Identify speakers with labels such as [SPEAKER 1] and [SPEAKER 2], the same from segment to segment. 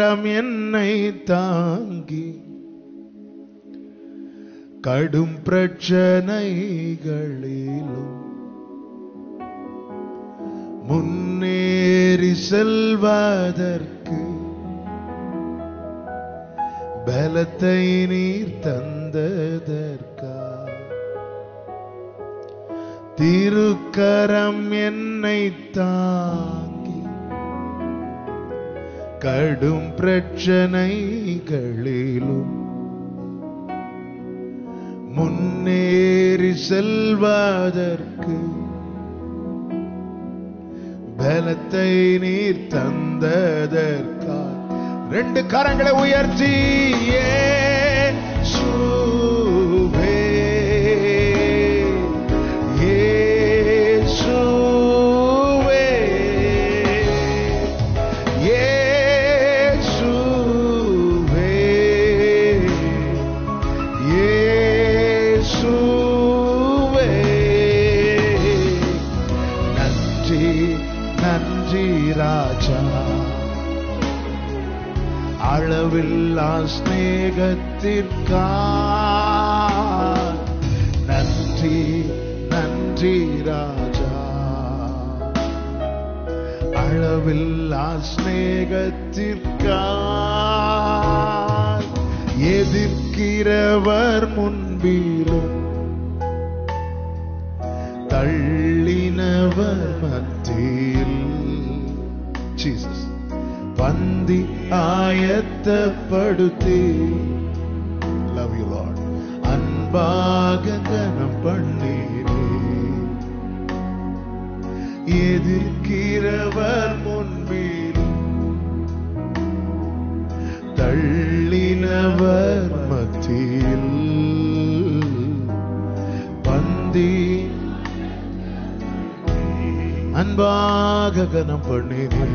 [SPEAKER 1] கரம் என்னை தாங்கி கடும் பிரச்சனைகளிலும் முன்னேறி செல்வதற்கு பலத்தை நீர் தந்ததற்கா திருக்கரம் என்னை தாங்கி கடும் பிரச்சனைகளிலும் முன்னேறி செல்வதற்கு பலத்தை நீர் தந்ததற்கா ரெண்டு கரங்களை உயர்த்தி இயேசுவே, இயேசுவே, இயேசுவே, இயேசுவே. நன்றி நன்றி ராஜா அளவில்லா ஸ்நேகத்திற்கா நன்றி நன்றி ராஜா அளவில்லா ஸ்நேகத்திற்கா எதிர்க்கிறவர் முன்பிலும் தள்ளினவர் மத்தியில் ஜீசஸ் பந்தி ஆயத்தப்படுத்தி லவ் யூ லார்ட் அன்பாக கனம் பண்ணீரே எதிர்க்கிறவர் முன்பில் தள்ளினவர் மத்தியில் பந்தி அன்பாக கனம் பண்ணினே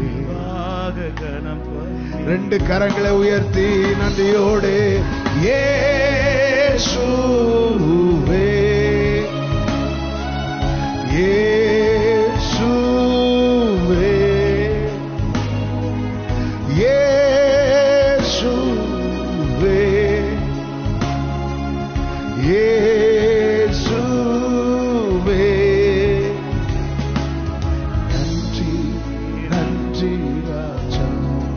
[SPEAKER 1] ரெண்டு கரங்களை உயர்த்தி நன்றியோடு இயேசுவே இயேசுவே இயேசுவே இயேசுவே நன்றி நன்றி ராஜா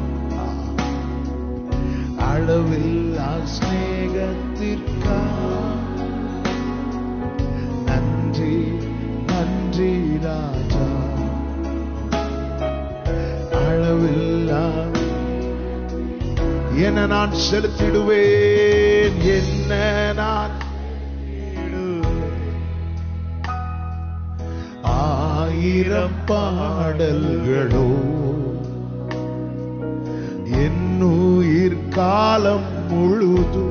[SPEAKER 1] அளவில்லா ஸ்நேகத்திற்கா நன்றி நன்றி ராஜா அளவில்லா என்ன நான் செலுத்திடுவேன் என்ன நான் ஆயிரம் பாடல்களோ என்னுயிர் காலம் முழுதும்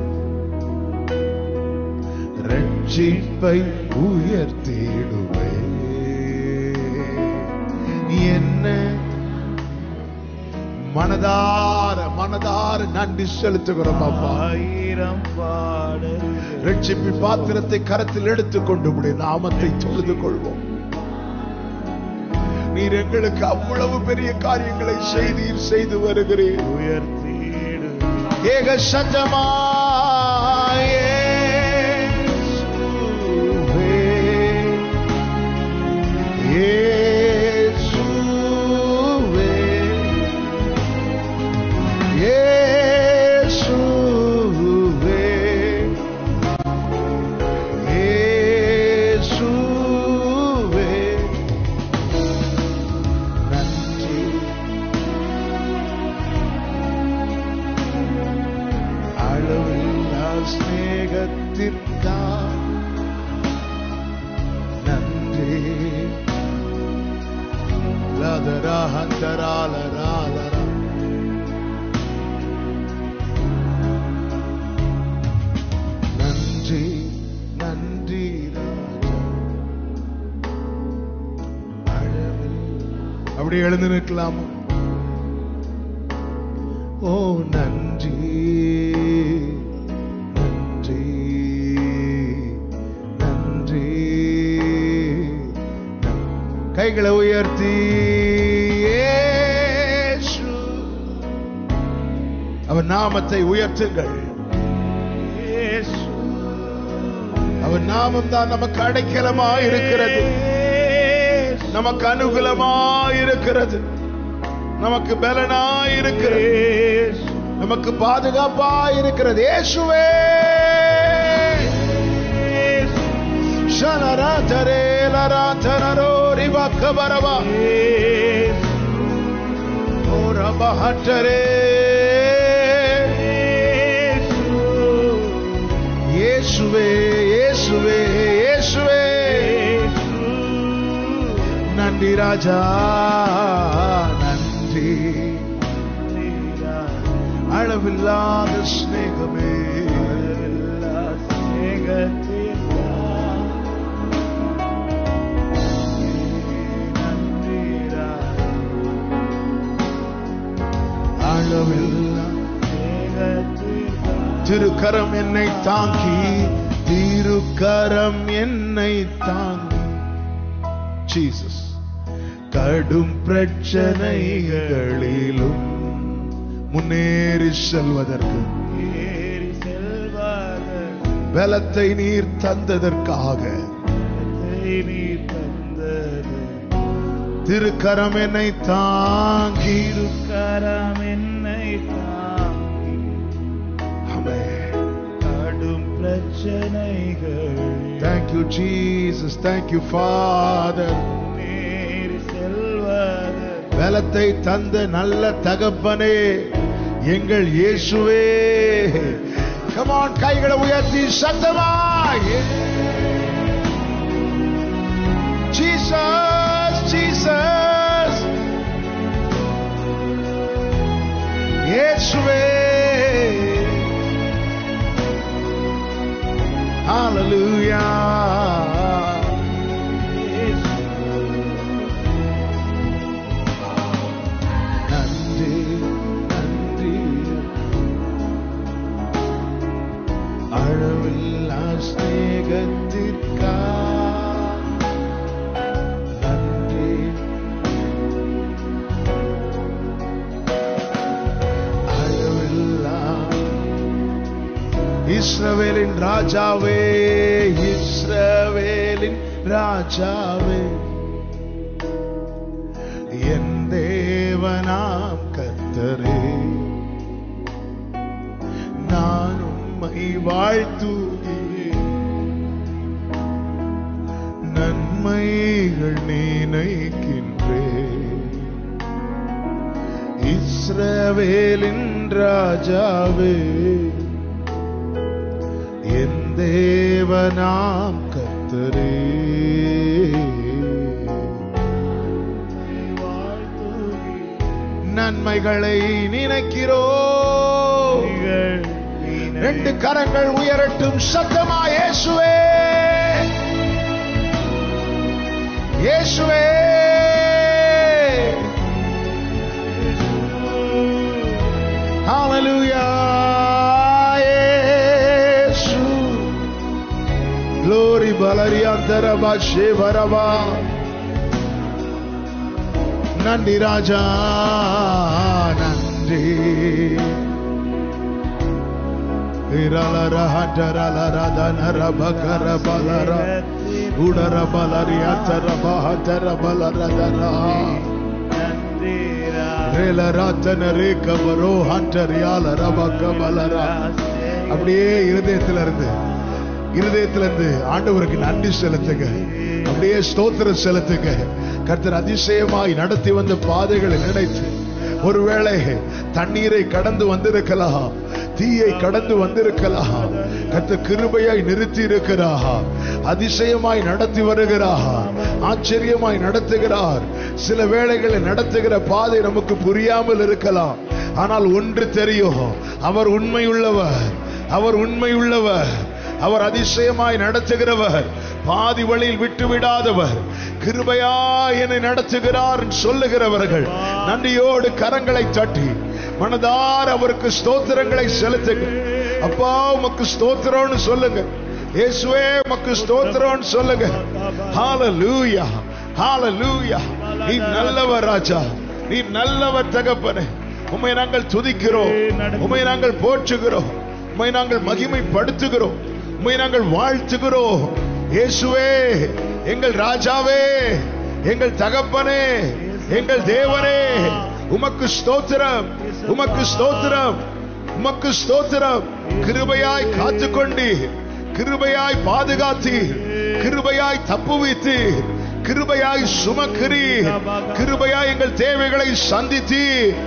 [SPEAKER 1] ரட்சிப்பை உயர்த்திடுவே என்ன மனதார மனதார நன்றி செலுத்துகிறோம் அப்பா
[SPEAKER 2] ஆயிரம் பாடல்
[SPEAKER 1] ரட்சிப்பின் பாத்திரத்தை கரத்தில் எடுத்துக்கொண்டு உடைய நாமத்தை தொழுது கொள்வோம் நீர் எங்களுக்கு அவ்வளவு பெரிய காரியங்களை செய்தீர் செய்து வருகிறீர்
[SPEAKER 2] உயர்த்தீடு
[SPEAKER 1] ஏக சத்தமாயே நன்றி அளவில்லா ஸ்நேகத்திற்கா நன்றி லதரா ஹந்தராலராலரா நன்றி நன்றி ராஜா அளவில் அப்படி எழுந்து நிற்கலாமா ஓ நன்றி நன்றி நன்றி கைகளை உயர்த்தி இயேசு அவர் நாமத்தை உயர்த்துங்கள்
[SPEAKER 2] இயேசு
[SPEAKER 1] அவர் நாமம் தான் நமக்கு அடைக்கலமா இருக்கிறது
[SPEAKER 2] இயேசு
[SPEAKER 1] நமக்கு அனுகூலமா இருக்கிறது நமக்கு பலனா இருக்கிறது
[SPEAKER 2] இயேசு
[SPEAKER 1] நமக்கு பாதுகாப்பா இருக்கிறது இயேசுவே
[SPEAKER 2] இயேசு
[SPEAKER 1] ஷனராதரே லராதரரோ ரிவக்கபரவா
[SPEAKER 2] இயேசு
[SPEAKER 1] ஓரபஹட்டரே இயேசுவே இயேசுவே இயேசுவே நன்றி ராஜா நன்றி அளவில்லாத ஸ்நேகமே அளவில்லா திருக்கரம் என்னை தாங்கி திருக்கரம் என்னை தாங்கி ஜீசஸ் கடும் பிரச்சனைகளிலும் முன்னேறி செல்வதற்கு பலத்தை நீர் தந்ததற்காக திருக்கரம் என்னை தாங்கி
[SPEAKER 2] கரம் என்னை தாங்கி
[SPEAKER 1] Amen.
[SPEAKER 2] கடும் பிரச்சனைகள்
[SPEAKER 1] Thank you, Jesus. Thank you, Father.
[SPEAKER 2] நேரி செல்வது
[SPEAKER 1] பலத்தை தந்த நல்ல தகப்பனே எங்கள் இயேசுவே கமான் கைகளை உயர்த்தி சத்தமாய் ஜீசஸ் ஜீசஸ் இயேசுவே Hallelujah. நன்றி நன்றி அழவில்லா ஸ்நேகத்திற்கா நன்றி அழவில்லா இஸ்ரவேலின் ராஜாவே இஸ்ரவேலின் ராஜாவே என் தேவனாம் கர்த்தரே நான் உம்மை வாழ்த்துகிறேன் நன்மைகள் நினைக்கின்றேன் இஸ்ரவேலின் ராஜாவே என் தேவனாம் கர்த்தரே நன்மைகளை நினைக்கிறோ ரெண்டு கரங்கள் உயரட்டும் சத்தமா இயேசுவே இயேசுவே Hallelujah. இயேசு. Glory பலரியாந்தரபா ஷேவரபா நன்றி ராஜா நன்றி இரலரஹடரலரதனரபகரபலர உடரபலரியாத்தரபஹதரபலரதரா ரேலராத்தனரேகபரோ ஹண்டரியாலரபகபலரா அப்படியே இருதயத்துல இருந்து இருதயத்துல இருந்து ஆண்டவருக்கு நன்றி செலுத்துங்க அப்படியே ஸ்தோத்திரம் செலுத்துங்க கர்த்தர் அதிசயமாய் நடத்தி வந்த பாதைகளை நினைத்து ஒருவேளை தண்ணீரை கடந்து வந்திருக்கலாம் தீயை கடந்து வந்திருக்கலாம் கர்த்தர் கிருபையாய் நிறுத்தி இருக்கிறார் அதிசயமாய் நடத்தி வருகிறார் ஆச்சரியமாய் நடத்துகிறார் சில வேளைகளை நடத்துகிற பாதை நமக்கு புரியாமல் இருக்கலாம் ஆனால் ஒன்று தெரியும் அவர் உண்மையுள்ளவர் அவர் உண்மையுள்ளவர் அவர் அதிசயமாய் நடத்துகிறவர் பாதி வழியில் விட்டு விடாதவர் கிருபையா என்னை நடத்துகிறார் என்று சொல்லுகிறவர்கள் நன்றியோடு கரங்களை தட்டி மனதார் அவருக்கு ஸ்தோத்திரங்களை செலுத்துங்க அப்பா உமக்கு ஸ்தோத்திரம்னு சொல்லுங்க இயேசுவே உமக்கு ஸ்தோத்திரம்னு சொல்லுங்க ஹalleluya ஹalleluya நீ நல்லவர் ராஜா நீ நல்லவர் தகப்பனே உம்மை நாங்கள் துதிக்கிறோம் உம்மை நாங்கள் போற்றுகிறோம் உம்மை நாங்கள் மகிமைப்படுத்துகிறோம் உம்மை நாங்கள் வாழ்த்துகிறோம் இயேசுவே எங்கள் ராஜாவே எங்கள் தகப்பனே எங்கள் தேவனே உமக்கு ஸ்தோத்திரம் உமக்கு ஸ்தோத்திரம் உமக்கு ஸ்தோத்திரம் கிருபையாய் காத்துக்கொண்டு கிருபையாய் பாதுகாத்து கிருபையாய் தப்புவித்து கிருபையாய் சுமக்கிறி கிருபையாய் எங்கள் தேவைகளை சந்தித்து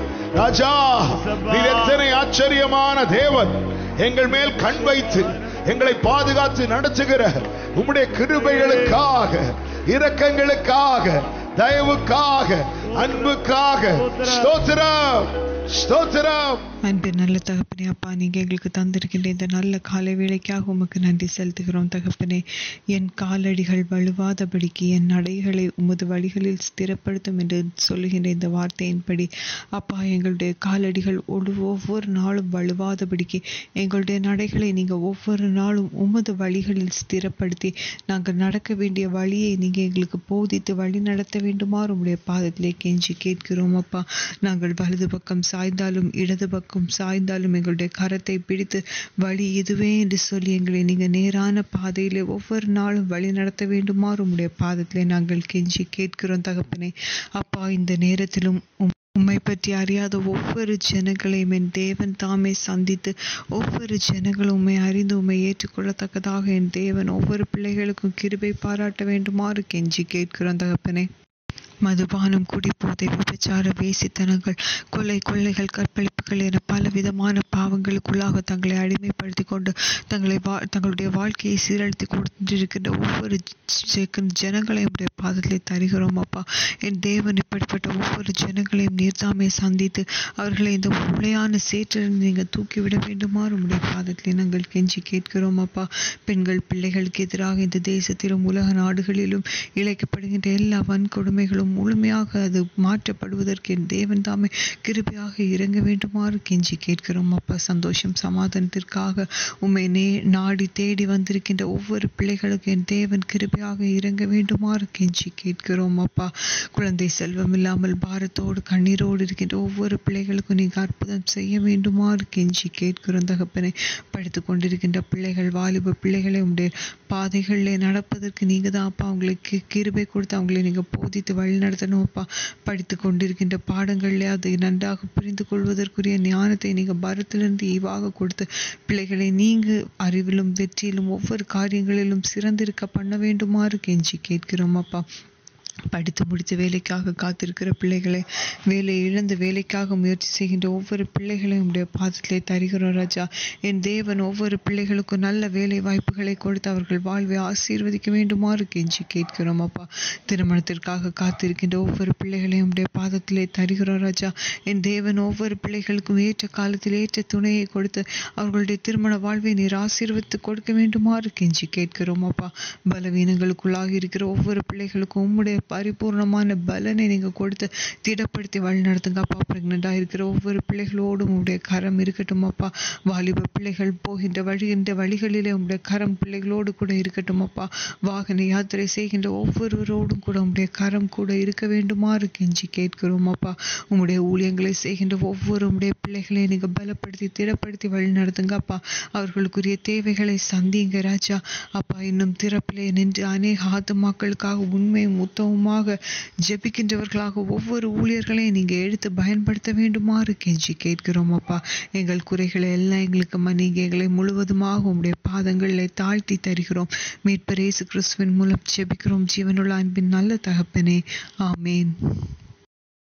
[SPEAKER 1] ராஜா நீர் எத்தனை ஆச்சரியமான தேவன் எங்கள் மேல் கண் வைத்து எங்களை பாதுகாத்து நடத்துகிற உம்முடைய கிருபைகளுக்காக இரக்கங்களுக்காக தயவுக்காக அன்புக்காக ஸ்தோத்திரம் ஸ்தோத்திரம்
[SPEAKER 3] அன்பு நல்ல தகப்பனே அப்பா நீங்க எங்களுக்கு தந்திருக்கின்ற இந்த நல்ல காலை வேளைக்காக உமக்கு நன்றி செலுத்துகிறோம் தகப்பனே என் காலடிகள் வலுவாதபடிக்கு என் நடைகளை உமது வழிகளில் ஸ்திரப்படுத்தும் என்று சொல்லுகின்ற இந்த வார்த்தையின்படி அப்பா எங்களுடைய காலடிகள் ஒரு ஒவ்வொரு நாளும் வலுவாதபடிக்கு எங்களுடைய நடைகளை நீங்க ஒவ்வொரு நாளும் உமது வழிகளில் ஸ்திரப்படுத்தி நாங்கள் நடக்க வேண்டிய வழியை நீங்க எங்களுக்கு போதித்து வழி நடத்த வேண்டுமாறு உம்முடைய பாதத்திலே கெஞ்சி கேட்கிறோம் அப்பா நாங்கள் வலது பக்கம் சாய்ந்தாலும் இடது பக்கம் சாய்ந்தாலும் எங்களுடைய கரத்தை பிடித்து வழி இதுவே என்று சொல்லி எங்களை நீங்க நேரான பாதையிலே ஒவ்வொரு நாளும் வழி நடத்த வேண்டுமாறு உம்முடைய பாதத்திலே நாங்கள் கெஞ்சி கேட்கிறோம் தகப்பனே அப்பா இந்த நேரத்திலும் உம் உம்மை பற்றி அறியாத ஒவ்வொரு ஜனங்களையும் என் தேவன் தாமே சந்தித்து ஒவ்வொரு ஜனங்களும் உம்மை அறிந்து உம்மை ஏற்றுக்கொள்ளத்தக்கதாக என் தேவன் ஒவ்வொரு பிள்ளைகளுக்கும் கிருபை பாராட்ட வேண்டுமாறு கெஞ்சி கேட்கிறோம் தகப்பனே மதுபானம் குடிபோதை விபச்சார வேசித்தனங்கள் கொலை கொள்ளைகள் கற்பழிப்புகள் என பல விதமான பாவங்களுக்குள்ளாக தங்களை அடிமைப்படுத்தி கொண்டு தங்களை வா தங்களுடைய வாழ்க்கையை சீரழித்து கொண்டிருக்கின்ற ஒவ்வொரு ஜெ- ஜனங்களையும் உடைய பாதத்திலே தருகிறோம் அப்பா என் தேவன் இப்படிப்பட்ட ஒவ்வொரு ஜனங்களையும் நீர்தாமே சந்தித்து அவர்களை இந்த உண்மையான சேற்றிலிருந்து நீங்கள் தூக்கிவிட வேண்டுமாறு உடைய பாதத்திலே நாங்கள் கெஞ்சி கேட்கிறோம் அப்பா பெண்கள் பிள்ளைகளுக்கு எதிராக இந்த தேசத்திலும் உலக நாடுகளிலும் இழைக்கப்படுகின்ற எல்லா வன்கொடுமைகளும் முழுமையாக அது மாற்றப்படுவதற்கு என் தேவன் தாமே கிருபையாக இறங்க வேண்டுமாறு கெஞ்சி கேட்கிறோம் அப்பா சந்தோஷம் சமாதானத்திற்காக உம்மை நே நாடி தேடி வந்திருக்கின்ற ஒவ்வொரு பிள்ளைகளுக்கு என் தேவன் கிருபையாக இறங்க வேண்டுமாறு கெஞ்சி கேட்கிறோம் அப்பா குழந்தை செல்வம் இல்லாமல் பாரத்தோடு கண்ணீரோடு இருக்கின்ற ஒவ்வொரு பிள்ளைகளுக்கும் நீங்க அற்புதம் செய்ய வேண்டுமாறு கெஞ்சி கேட்கிறோம் தகப்பனே படித்து கொண்டிருக்கின்ற பிள்ளைகள் வாலிப பிள்ளைகளை உடைய பாதைகளிலே நடப்பதற்கு நீங்க தான் அப்பா அவங்களுக்கு கிருபை கொடுத்து அவங்களை நீங்க போதித்து வழி நடத்தணும் அப்பா படித்து கொண்டிருக்கின்ற பாடங்களிலே அதை நன்றாக புரிந்து கொள்வதற்குரிய ஞானத்தை நீங்க பரத்திலிருந்து ஈவாக கொடுத்து பிள்ளைகளை நீங்க அறிவிலும் வெற்றியிலும் ஒவ்வொரு காரியங்களிலும் சிறந்திருக்க பண்ண வேண்டுமாறு கெஞ்சி கேட்கிறோம் அப்பா படித்து முடித்து வேலைக்காக காத்திருக்கிற பிள்ளைகளை வேலை இழந்து வேலைக்காக முயற்சி செய்கின்ற ஒவ்வொரு பிள்ளைகளையும் உடைய பாதத்திலே தருகிறோம் ராஜா என் தேவன் ஒவ்வொரு பிள்ளைகளுக்கும் நல்ல வேலை வாய்ப்புகளை கொடுத்து அவர்கள் வாழ்வை ஆசீர்வதிக்க வேண்டுமாறு கெஞ்சி கேட்கிறோம் அப்பா திருமணத்திற்காக காத்திருக்கின்ற ஒவ்வொரு பிள்ளைகளையும் உடைய பாதத்திலே தருகிறோம் ராஜா என் தேவன் ஒவ்வொரு பிள்ளைகளுக்கும் ஏற்ற காலத்தில் ஏற்ற துணையை கொடுத்து அவர்களுடைய திருமண வாழ்வை நீர் ஆசீர்வதித்து கொடுக்க வேண்டுமாறு கெஞ்சி கேட்கிறோம் அப்பா பலவீனங்களுக்குள்ளாகி இருக்கிற ஒவ்வொரு பிள்ளைகளுக்கும் உம்முடைய பரிபூர்ணமான பலனை நீங்க கொடுத்து திடப்படுத்தி வழி நடத்துங்க அப்பா பிரெக்னெண்டா இருக்கிற ஒவ்வொரு பிள்ளைகளோடும் உங்களுடைய கரம் இருக்கட்டும் அப்பா வாலிப பிள்ளைகள் போகின்ற வழிகின்ற வழிகளிலே உங்களுடைய கரம் பிள்ளைகளோடு கூட இருக்கட்டும் அப்பா வாகன யாத்திரை செய்கின்ற ஒவ்வொருவரோடும் கூட உங்களுடைய கரம் கூட இருக்க வேண்டுமாறு கெஞ்சி கேட்கிறோம் அப்பா உங்களுடைய ஊழியங்களை செய்கின்ற ஒவ்வொரு உங்களுடைய பிள்ளைகளை நீங்க பலப்படுத்தி திடப்படுத்தி வழி நடத்துங்க அப்பா அவர்களுக்குரிய தேவைகளை சந்திங்க ராஜா அப்பா இன்னும் திறப்பிலே நின்று அநேக ஆத்துமாக்களுக்காக உண்மையும் உத்தமமாக ஜெபிக்கின்றவர்களாக ஒவ்வொரு ஊழியர்களையும் நீங்க எடுத்து பயன்படுத்த வேண்டுமாறு கெஞ்சி கேட்கிறோம் அப்பா எங்கள் குறைகளை எல்லாம் எங்களுக்கு மன்னிங்க எங்களை முழுவதுமாக உங்களுடைய பாதங்களில் தாழ்த்தி தருகிறோம் மீட்பர் இயேசு கிறிஸ்துவின் மூலம் ஜெபிக்கிறோம் ஜீவனுள்ள அன்பின் நல்ல தகப்பனே ஆமேன்